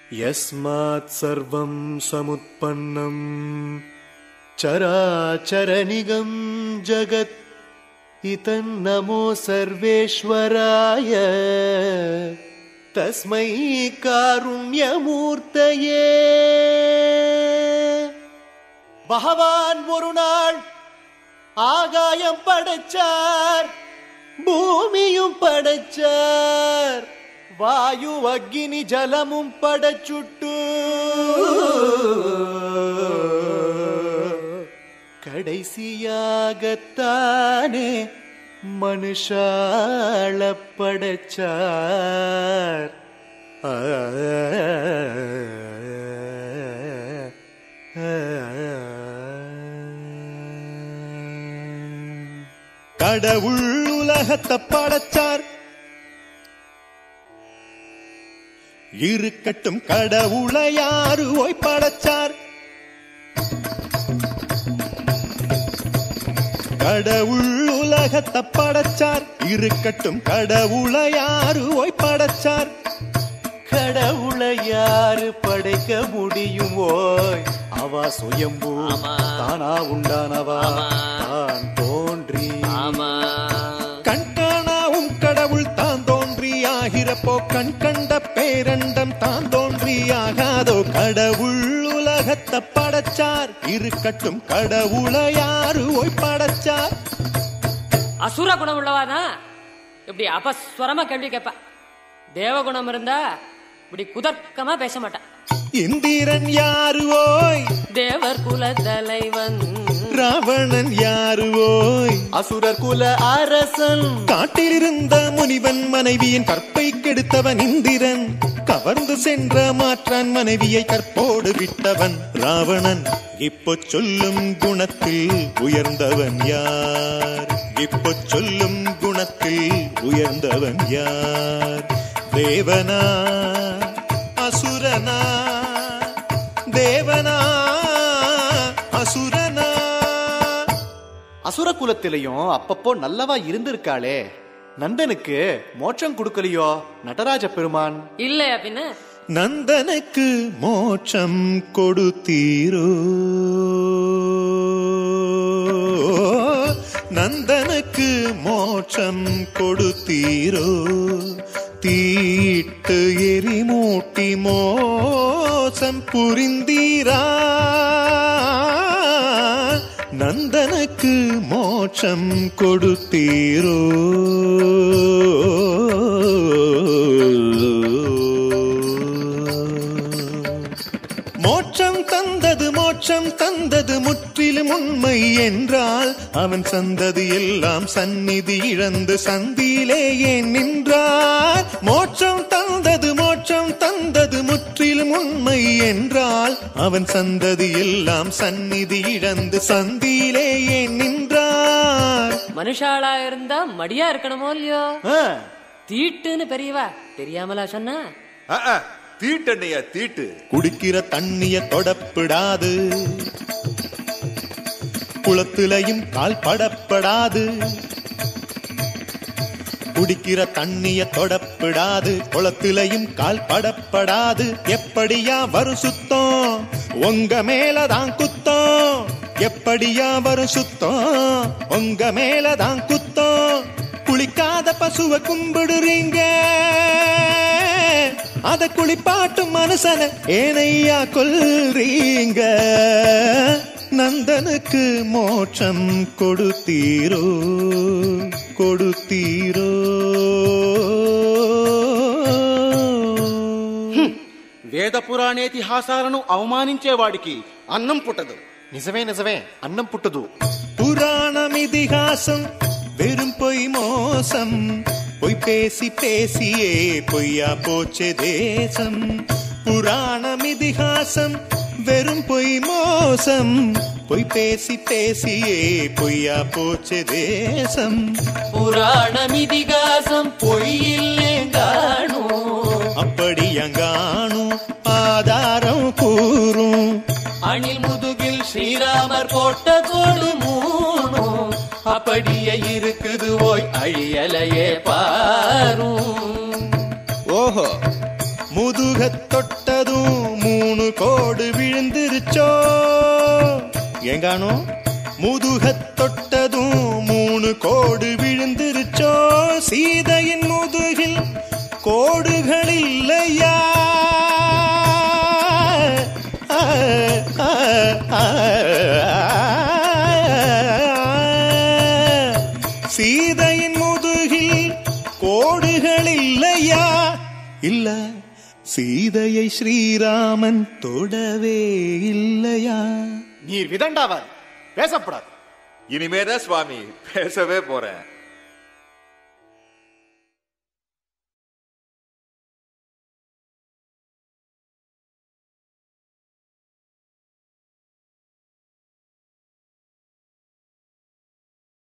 यस्मात् सर्वं समुत्पन्नम् चराचरनिगं जगत् इतन्नमो सर्वेश्वराय तस्मै कारुण्यमूर्तये பகவான் ஒரு நாள் ஆகாயம் படைச்சார் பூமியும் படைச்சார் வாயு அக்னி ஜலமும் படைச்சுட்டு கடைசியாகத்தானே மனுஷாள படைச்சார் கடவுள் உலகத்தை படைச்சார் இருக்கட்டும் கடவுளை யாரு ஓய் படைச்சார் கடவுள் உலகத்தை படைச்சார் இருக்கட்டும் கடவுளை யாரு ஓய் படைச்சார் கடவுளை யாரு படைக்க முடியும் ஓய் அவ சுயம்பு ஆமா. தானா உண்டானவா ஆமா. தான் தோன்றி ஆமா கண்காணாவும் கடவுள் தான் தோன்றியாகிறப்போ கண் கண்ட பேரண்டம் தான் தோன்றியாகாதோ கடவுள் உலகத்தை படைச்சார் இருக்கட்டும் கடவுளை யாரு ஓய் படைச்சார் அசுர குணம் உள்ளவாதான் இப்படி அபஸ்வரமா கேள்வி கேட்பா தேவகுணம் இருந்தா இப்படி குதர்க்கமா பேச மாட்டா இந்திரன் யாரு ஓய் தேவர் குல தலைவன் ராவணன் யாரு ஓய் அசுரர் குல அரசன் காட்டிலிருந்த முனிவன் மனைவியின் கற்பை கெடுத்தவன் இந்திரன் கவர்ந்து சென்ற மாற்றான் மனைவியை கற்போடு விட்டவன் ராவணன் இப்போ சொல்லும் குணத்தில் உயர்ந்தவன் யார் இப்போ சொல்லும் குணத்தில் உயர்ந்தவன் யார் தேவனா அசுரனா தேவனா அசுரனா அசுர குலத்திலையும் அப்பப்போ நல்லவா இருந்திருக்காளே நந்தனுக்கு மோட்சம் கொடுக்கலையோ நடராஜ பெருமான் இல்லையா பின்ன நந்தனுக்கு மோட்சம் கொடுத்தீரோ நந்தனுக்கு மோட்சம் கொடுத்தீரோ தீட்டு எரிமூட்டி மோசம் புரிந்தீரா நந்தனுக்கு மோட்சம் கொடுத்தீரோ மோட்சம் தந்தது மோட்சம் தந்தது முற்றிலும் உண்மை என்றால் அவன் சந்ததி எல்லாம் சந்நிதி இழந்து சந்தியிலே ஏன் நின்றார் மோட்சம் தந்தது மோட்சம் தந்தது முற்றிலும் உண்மை என்றால் அவன் சந்ததி எல்லாம் சந்நிதி இழந்து சந்தியிலே ஏன் நின்றார் மனுஷாளா இருந்தா மடியா இருக்கணுமோ இல்லையோ ஆ, தீட்டுன்னு பெரியவா தெரியாமலா சொன்னா தீட்டண்ணையா தீட்டு குடிக்கிற தண்ணிய தொடப்பிடாது குளத்திலையும் கால் படப்படாது குடிக்கிற தண்ணிய தொடப்பிடாது குளத்திலையும் கால் படப்படாது எப்படியா வரும் சுத்தம் உங்க மேலதான் குத்தம் எப்படியா வரும் சுத்தம் உங்க மேலதான் குத்தம் குளிக்காத பசுவை கும்பிடுறீங்க அத குளிப்பாட்டும் மனுஷன ஏனையா கொல்றீங்க நந்தனுக்கு மோட்சம் கொடுத்தீரோ கொடுத்தீரோ వేద పురాణేతిహాసాలను అవమానించేవాడికి అన్నం పుట్టదు నిజమే నిజమే అన్నం పుట్టదు புராணம் இதிகாசம் வெறும் பொய் மோசம் பொய் பேசி பேசியே பொய்யா போச்சே தேசம் புராணம் இதிகாசம் வெறும் பொய் மோசம் பொய் பேசி பேசியே பொய்யா போச்சே தேசம் புராணம் இதிகாசம் பொய்யில்லேங்கானோ அப்படி அங்காணும் ஆதாரம் கூறும் அணில் முதுகில் ஸ்ரீராமர் போட்ட கோடு மூணு அப்படியே இருக்குது ஓய் அழியலையே பாரும் ஓஹோ முதுக முதுகத் தொட்டதும் மூணு கோடு விழுந்துருச்சோ ஏங்கானோ முதுகத் தொட்டதும் மூணு கோடு விழுந்துருச்சோ சீதையின் முதுகில் கோடுகள் இல்லையா ஆ, ஆ, ஆ, சீதையின் முதுகில் கோடுகள் இல்லையா இல்ல சீதையை ஸ்ரீராமன் தொடவே இல்லையா நீர் விதண்டாவாது பேசப்படாது இனிமேதான் சுவாமி பேசவே போறேன்